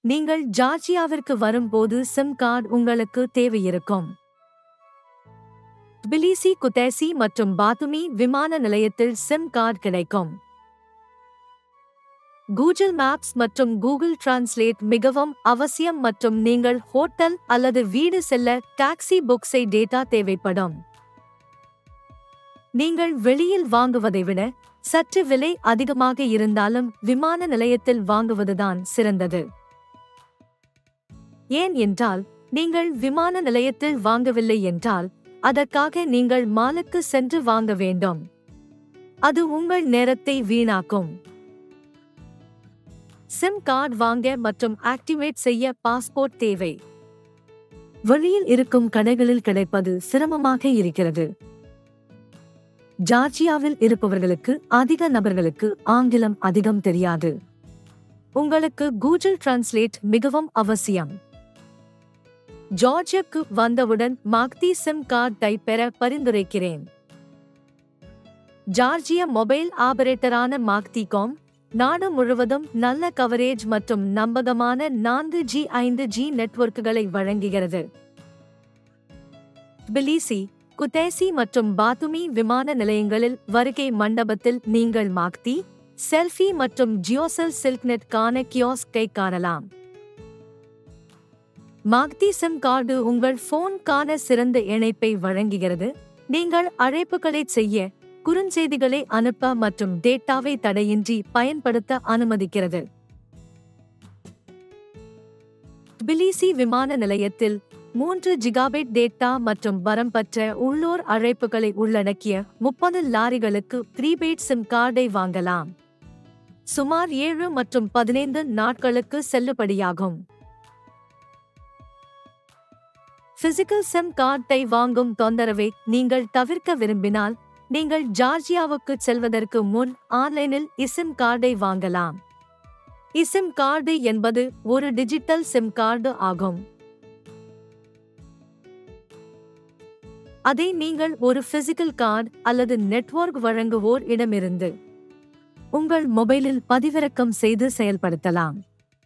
நீங்கள் ஜார்ஜியாவிற்கு வரும்போது sim card உங்களுக்கு தேவையிருக்கும் பிலிசி குதேசி மற்றும் பாத்துமி விமான நிலையத்தில் சிம் கார்டு கிடைக்கும் கூகுள் மேப்ஸ் மற்றும் கூகுள் டிரான்ஸ்லேட் மிகவும் அவசியம் மற்றும் நீங்கள் ஹோட்டல் அல்லது வீடு செல்ல டாக்ஸி புக்ஸை டேட்டா தேவைப்படும் நீங்கள் வெளியில் வாங்குவதை விட சற்று விலை அதிகமாக இருந்தாலும் விமான நிலையத்தில் வாங்குவதுதான் சிறந்தது ஏன் என்றால் நீங்கள் விமான நிலையத்தில் வாங்கவில்லை என்றால் அதற்காக நீங்கள் மாலுக்கு சென்று வாங்க வேண்டும் அது உங்கள் நேரத்தை வீணாக்கும் சிம் கார்டு வாங்க மற்றும் ஆக்டிவேட் செய்ய பாஸ்போர்ட் தேவை வெளியில் இருக்கும் கடைகளில் கிடைப்பது சிரமமாக இருக்கிறது ஜார்ஜியாவில் இருப்பவர்களுக்கு அதிக நபர்களுக்கு ஆங்கிலம் அதிகம் தெரியாது உங்களுக்கு கூகுள் டிரான்ஸ்லேட் மிகவும் அவசியம் ஜார்ஜியாக்கு வந்தவுடன் மாக்தி சிம் கார்டை பெற பரிந்துரைக்கிறேன் ஜார்ஜிய மொபைல் ஆபரேட்டரான மாக்திகாம் நாடு முழுவதும் நல்ல கவரேஜ் மற்றும் நம்பகமான நான்கு ஜி ஐந்து ஜி நெட்வொர்க்குகளை வழங்குகிறது பிலிசி குதேசி மற்றும் பாத்துமி விமான நிலையங்களில் வருகை மண்டபத்தில் நீங்கள் மாக்தி செல்ஃபி மற்றும் ஜியோசெல் சில்க்நெட் கான கியோஸ்கை காணலாம் மாக்தி சிம் கார்டு உங்கள் போன்கான சிறந்த இணைப்பை வழங்குகிறது நீங்கள் அழைப்புகளை செய்ய குறுஞ்செய்திகளை அனுப்ப மற்றும் டேட்டாவை தடையின்றி பயன்படுத்த அனுமதிக்கிறது பிலிசி விமான நிலையத்தில் மூன்று ஜிகாபைட் டேட்டா மற்றும் வரம்பற்ற உள்ளூர் அழைப்புகளை உள்ளடக்கிய முப்பது லாரிகளுக்கு ப்ரீபெய்ட் சிம் கார்டை வாங்கலாம் சுமார் ஏழு மற்றும் பதினைந்து நாட்களுக்கு செல்லுபடியாகும் பிசிக்கல் சிம் கார்டை வாங்கும் தொந்தரவை நீங்கள் தவிர்க்க விரும்பினால் நீங்கள் ஜார்ஜியாவுக்கு செல்வதற்கு முன் ஆன்லைனில் இசிம் கார்டை வாங்கலாம் இசிம் கார்டு என்பது ஒரு டிஜிட்டல் சிம் கார்டு ஆகும் அதை நீங்கள் ஒரு பிசிக்கல் கார்டு அல்லது நெட்வொர்க் வழங்குவோர் இடமிருந்து உங்கள் மொபைலில் பதிவிறக்கம் செய்து செயல்படுத்தலாம்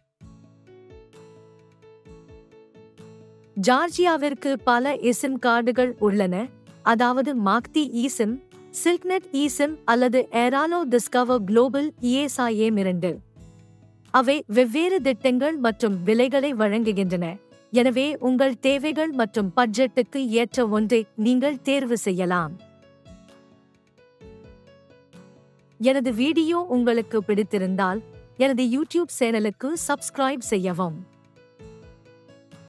ஜார்ஜியாவிற்கு பல இசிம் கார்டுகள் உள்ளன அதாவது மாக்தி இசிம் சில்க்நெட் இசிம் அல்லது ஏராலோ டிஸ்கவர் குளோபல் இஎஸ்ஐஎம் இரண்டு அவை வெவ்வேறு திட்டங்கள் மற்றும் விலைகளை வழங்குகின்றன எனவே உங்கள் தேவைகள் மற்றும் பட்ஜெட்டுக்கு ஏற்ற ஒன்றை நீங்கள் தேர்வு செய்யலாம் எனது வீடியோ உங்களுக்கு பிடித்திருந்தால் எனது யூடியூப் சேனலுக்கு சப்ஸ்கிரைப் செய்யவும்